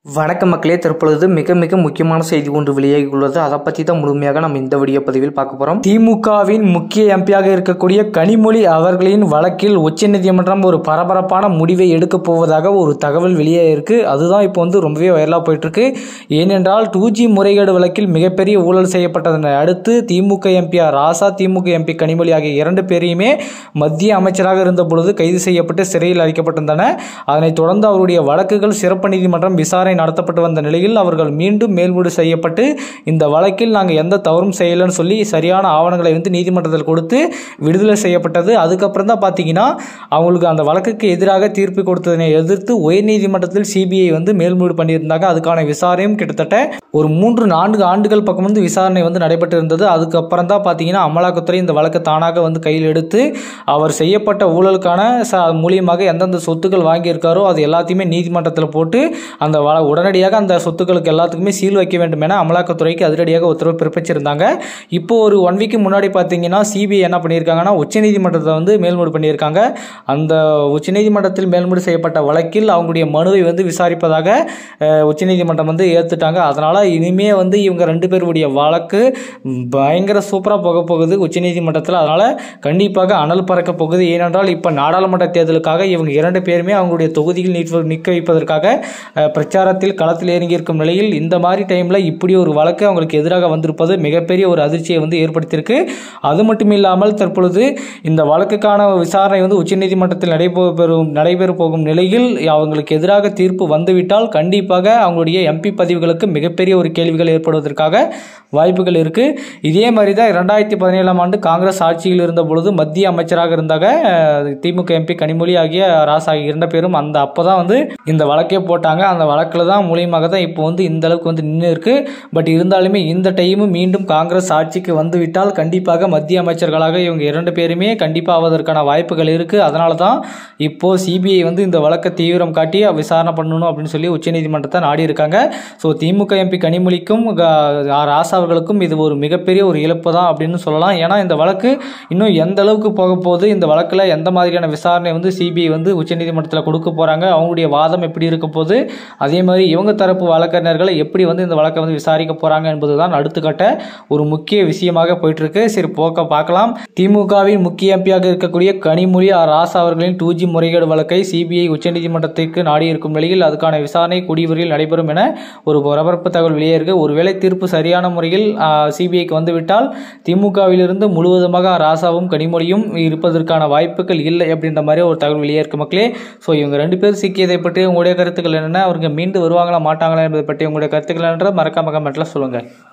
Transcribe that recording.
வணக்கம் மக்களே தற்பொழுது மிக மிக முக்கியமான செய்தி ஒன்று வெளியாகி உள்ளது அதை பற்றி தான் முழுமையாக நம்ம இந்த வீடியோ பதிவில் பார்க்க போகிறோம் திமுகவின் முக்கிய எம்பியாக இருக்கக்கூடிய கனிமொழி அவர்களின் வழக்கில் உச்சநீதிமன்றம் ஒரு பரபரப்பான முடிவை எடுக்கப் போவதாக ஒரு தகவல் வெளியே இருக்கு அதுதான் இப்போ வந்து ரொம்பவே வைரலாக போயிட்டு இருக்கு ஏனென்றால் டூ ஜி முறைகேடு வழக்கில் மிகப்பெரிய ஊழல் செய்யப்பட்டதனை அடுத்து திமுக எம்பிஆர் ராசா திமுக எம்பி கனிமொழி ஆகிய இரண்டு பேரையுமே மத்திய அமைச்சராக இருந்த பொழுது கைது செய்யப்பட்டு சிறையில் அடைக்கப்பட்டிருந்தன அதனைத் தொடர்ந்து அவருடைய வழக்குகள் சிறப்பு நீதிமன்றம் விசாரணை நடத்தப்பட்டு வந்த நிலையில் அவர்கள் மீண்டும் மேல்முடி செய்யப்பட்டு இந்த வழக்கில் நாங்கள் எந்த தவறும் செய்யலைன்னு சொல்லி சரியான ஆவணங்களை வந்து நீதிமன்றத்தில் கொடுத்து விடுதலை செய்யப்பட்டது அதுக்கப்புறம் தான் பார்த்தீங்கன்னா அவங்களுக்கு அந்த வழக்குக்கு எதிராக தீர்ப்பு கொடுத்ததனை எதிர்த்து உயர்நீதிமன்றத்தில் சிபிஐ வந்து மேல்முடி பண்ணியிருந்தாங்க அதுக்கான விசாரணையும் கிட்டத்தட்ட ஒரு மூன்று நான்கு ஆண்டுகள் பக்கம் வந்து விசாரணை வந்து நடைபெற்று இருந்தது அதுக்கப்புறம் தான் பார்த்தீங்கன்னா அமலாக்கத்துறை இந்த வழக்கை தானாக வந்து கையில் எடுத்து அவர் செய்யப்பட்ட ஊழலுக்கான ச மூலியமாக எந்தெந்த சொத்துக்கள் வாங்கியிருக்காரோ அது எல்லாத்தையுமே நீதிமன்றத்தில் போட்டு அந்த வள உடனடியாக அந்த சொத்துக்களுக்கு எல்லாத்துக்குமே சீல் வைக்க வேண்டும் என அமலாக்கத்துறைக்கு அதிரடியாக உத்தரவு பிறப்பிச்சிருந்தாங்க இப்போ ஒரு ஒன் வீக் முன்னாடி பார்த்தீங்கன்னா சிபிஐ என்ன பண்ணியிருக்காங்கன்னா உச்சநீதிமன்றத்தை வந்து மேல்முடி பண்ணியிருக்காங்க அந்த உச்சநீதிமன்றத்தில் மேல்முடி செய்யப்பட்ட வழக்கில் அவங்களுடைய மனுவை வந்து விசாரிப்பதாக அஹ், உச்சநீதிமன்றம் வந்து ஏற்றுட்டாங்க அதனால் இனிமே வந்து இவங்க ரெண்டு பேருடைய வழக்கு பயங்கர சூப்பராக போக போகுது உச்சநீதிமன்றத்தில் அதனால் கண்டிப்பாக அனல் பறக்க போகுது ஏனென்றால் இப்போ நாடாளுமன்ற தேர்தலுக்காக இவங்க இரண்டு பேருமே அவங்களுடைய தொகுதியில் நிற்க நிற்க வைப்பதற்காக அஹ், பிரச்சாரத்தில் களத்தில் இறங்கியிருக்கும் நிலையில் இந்த மாதிரி டைமில் இப்படி ஒரு வழக்கு அவங்களுக்கு எதிராக வந்திருப்பது மிகப்பெரிய ஒரு அதிர்ச்சியை வந்து ஏற்படுத்தியிருக்கு அது மட்டும் இல்லாமல் தற்பொழுது இந்த வழக்குக்கான விசாரணை வந்து உச்சநீதிமன்றத்தில் நடைபெறும் நடைபெற போகும் நிலையில் அவங்களுக்கு எதிராக தீர்ப்பு வந்துவிட்டால் கண்டிப்பாக அவங்களுடைய எம்பி பதிவுகளுக்கு மிகப்பெரிய ஒரு கேள்விகள் ஏற்படுவதற்காக வாய்ப்புகள் இருக்கு இதே மாதிரி தான் இரண்டாயிரத்தி பதினேழாம் ஆண்டு காங்கிரஸ் ஆட்சியில் இருந்த பொழுது மத்திய அமைச்சராக இருந்தாங்க அஹ், திமுக எம்பி கனிமொழி ஆகிய ராஸ் ஆகிய இரண்டு பேரும் அந்த அப்போ தான் வந்து இந்த வழக்கே போட்டாங்க அந்த வழக்கில் தான் மூலியமாக தான் இப்போ வந்து இந்த அளவுக்கு வந்து நின்று இருக்கு பட் இருந்தாலுமே இந்த டைமும் மீண்டும் காங்கிரஸ் ஆட்சிக்கு வந்து விட்டால் கண்டிப்பாக மத்திய அமைச்சர்களாக இவங்க இரண்டு பேருமே கண்டிப்பாக ஆவதற்கான வாய்ப்புகள் இருக்கு அதனால தான் இப்போ சிபிஐ வந்து இந்த வழக்கை தீவிரம் காட்டி விசாரணை பண்ணணும் அப்படின்னு சொல்லி உச்சநீதிமன்றத்தை நாடி இருக்காங்க ஸோ திமுக எம்பி கனிமொழிக்கும் க- ஆர் ராசா அவர்களுக்கும் இது ஒரு மிகப்பெரிய ஒரு இழப்பு தான் அப்படின்னு சொல்லலாம் ஏன்னா இந்த வழக்கு இன்னும் எந்த அளவுக்கு போக போகுது இந்த வழக்கில் எந்த மாதிரியான விசாரணை வந்து சிபிஐ வந்து உச்சநீதிமன்றத்தில் கொடுக்க போகிறாங்க அவங்களுடைய வாதம் எப்படி இருக்க போகுது அதே மாதிரி இவங்க தரப்பு வழக்கறிஞர்களை எப்படி வந்து இந்த வழக்கை வந்து விசாரிக்க போகிறாங்க என்பது தான் அடுத்த கட்ட ஒரு முக்கிய விஷயமாக போயிட்டு இருக்கு சரி போக்க பார்க்கலாம் திமுகவின் முக்கிய எம்பியாக இருக்கக்கூடிய கனிமொழி ஆர் ராசா அவர்களின் டூ ஜி முறைகேடு வழக்கை சிபிஐ உச்சநீதிமன்றத்திற்கு நாடி இருக்கும் நிலையில் அதுக்கான விசாரணை கூடியவரையில் நடைபெறும் என ஒரு பரபரப்பு தகவல் வெளியே இருக்கு ஒருவேளை தீர்ப்பு சரியான முறையில் சிபிஐக்கு வந்துவிட்டால் திமுகவிலிருந்து முழுவதுமாக ராசாவும் கனிமொழியும் இருப்பதற்கான வாய்ப்புகள் இல்லை அப்படின்ற மாதிரி ஒரு தகவல் வெளியே இருக்கு மக்களே ஸோ இவங்க ரெண்டு பேர் சிக்கியதை பற்றி உங்களுடைய கருத்துக்கள் என்னென்ன அவங்க மீண்டு வருவாங்களா மாட்டாங்களா என்பதை பற்றி உங்களுடைய கருத்துக்கள் என்ற மறக்காம கமெண்ட்ல சொல்லுங்க